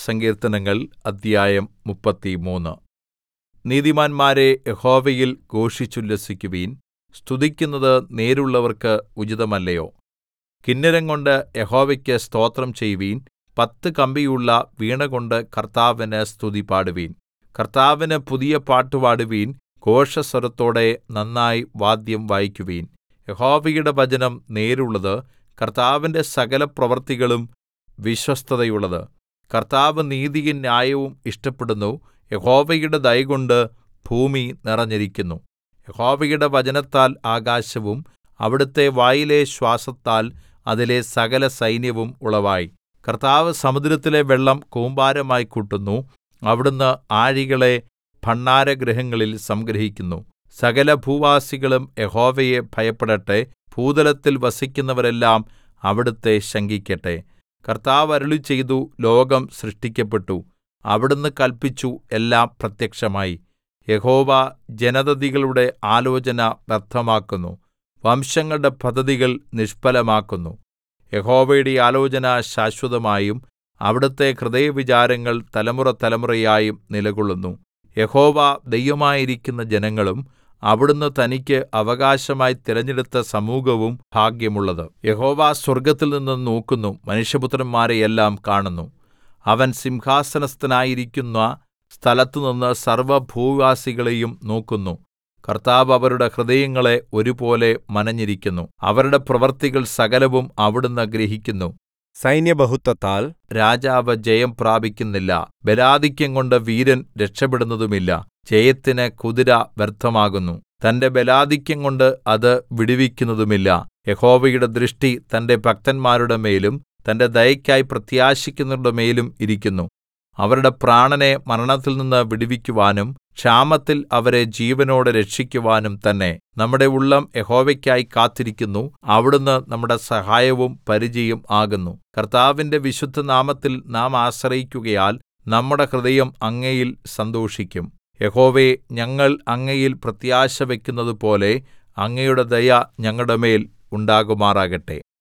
സങ്കീർത്തനങ്ങൾ അദ്ധ്യായം മുപ്പത്തിമൂന്ന് നീതിമാന്മാരേ യഹോവയിൽ ഘോഷിച്ചുല്ലസിക്കുവിൻ സ്തുതിക്കുന്നത് നേരുള്ളവർക്ക് ഉചിതമല്ലയോ കിന്നരംകൊണ്ട് യഹോവയ്ക്ക് സ്തോത്രം ചെയ്യുവിൻ പത്ത് കമ്പിയുള്ള വീണകൊണ്ട് കർത്താവിന് സ്തുതി പാടുവിൻ കർത്താവിന് പുതിയ പാട്ട് പാടുവിൻ ഘോഷസ്വരത്തോടെ നന്നായി വാദ്യം വായിക്കുവിൻ യഹോവയുടെ വചനം നേരുള്ളത് കർത്താവിന്റെ സകലപ്രവൃത്തികളും വിശ്വസ്തതയുള്ളത് കർത്താവ് നീതിയും ന്യായവും ഇഷ്ടപ്പെടുന്നു യഹോവയുടെ ദയകൊണ്ട് ഭൂമി നിറഞ്ഞിരിക്കുന്നു യഹോവയുടെ വചനത്താൽ ആകാശവും അവിടുത്തെ വായിലെ ശ്വാസത്താൽ അതിലെ സകല സൈന്യവും ഉളവായി കർത്താവ് സമുദ്രത്തിലെ വെള്ളം കൂമ്പാരമായി കൂട്ടുന്നു അവിടുന്ന് ആഴികളെ ഭണ്ഡാരഗൃഹങ്ങളിൽ സംഗ്രഹിക്കുന്നു സകലഭൂവാസികളും യഹോവയെ ഭയപ്പെടട്ടെ ഭൂതലത്തിൽ വസിക്കുന്നവരെല്ലാം അവിടുത്തെ ശങ്കിക്കട്ടെ കർത്താവ് അരുളിച്ചെയ്തു ലോകം സൃഷ്ടിക്കപ്പെട്ടു അവിടുന്ന് കല്പിച്ചു എല്ലാം പ്രത്യക്ഷമായി യഹോവ ജനതതികളുടെ ആലോചന വ്യർത്ഥമാക്കുന്നു വംശങ്ങളുടെ പദ്ധതികൾ നിഷ്ഫലമാക്കുന്നു യഹോവയുടെ ആലോചന ശാശ്വതമായും അവിടുത്തെ ഹൃദയവിചാരങ്ങൾ തലമുറതലമുറയായും നിലകൊള്ളുന്നു യഹോവ ദൈവമായിരിക്കുന്ന ജനങ്ങളും അവിടുന്ന് തനിക്ക് അവകാശമായി തിരഞ്ഞെടുത്ത സമൂഹവും ഭാഗ്യമുള്ളത് യഹോവ സ്വർഗ്ഗത്തിൽനിന്ന് നോക്കുന്നു മനുഷ്യപുത്രന്മാരെ എല്ലാം കാണുന്നു അവൻ സിംഹാസനസ്ഥനായിരിക്കുന്ന സ്ഥലത്തുനിന്ന് സർവ്വഭൂവാസികളെയും നോക്കുന്നു കർത്താവ് അവരുടെ ഹൃദയങ്ങളെ ഒരുപോലെ മനഞ്ഞിരിക്കുന്നു അവരുടെ പ്രവൃത്തികൾ സകലവും അവിടുന്ന് ഗ്രഹിക്കുന്നു സൈന്യബഹുത്വത്താൽ രാജാവ് ജയം പ്രാപിക്കുന്നില്ല ബലാധിക്യംകൊണ്ട് വീരൻ രക്ഷപ്പെടുന്നതുമില്ല ജയത്തിന് കുതിര വ്യർത്ഥമാകുന്നു തന്റെ ബലാധിക്യംകൊണ്ട് അത് വിടുവിക്കുന്നതുമില്ല യഹോവയുടെ ദൃഷ്ടി തന്റെ ഭക്തന്മാരുടെ മേലും തന്റെ ദയയ്ക്കായി പ്രത്യാശിക്കുന്നവരുടെ മേലും ഇരിക്കുന്നു അവരുടെ പ്രാണനെ മരണത്തിൽനിന്ന് വിടുവിക്കുവാനും ക്ഷാമത്തിൽ അവരെ ജീവനോടെ രക്ഷിക്കുവാനും തന്നെ നമ്മുടെ ഉള്ളം യഹോവയ്ക്കായി കാത്തിരിക്കുന്നു അവിടുന്ന് നമ്മുടെ സഹായവും പരിചയും ആകുന്നു കർത്താവിന്റെ വിശുദ്ധനാമത്തിൽ നാം ആശ്രയിക്കുകയാൽ നമ്മുടെ ഹൃദയം അങ്ങയിൽ സന്തോഷിക്കും യഹോവേ ഞങ്ങൾ അങ്ങയിൽ പ്രത്യാശ വയ്ക്കുന്നതുപോലെ അങ്ങയുടെ ദയ ഞങ്ങളുടെ മേൽ ഉണ്ടാകുമാറാകട്ടെ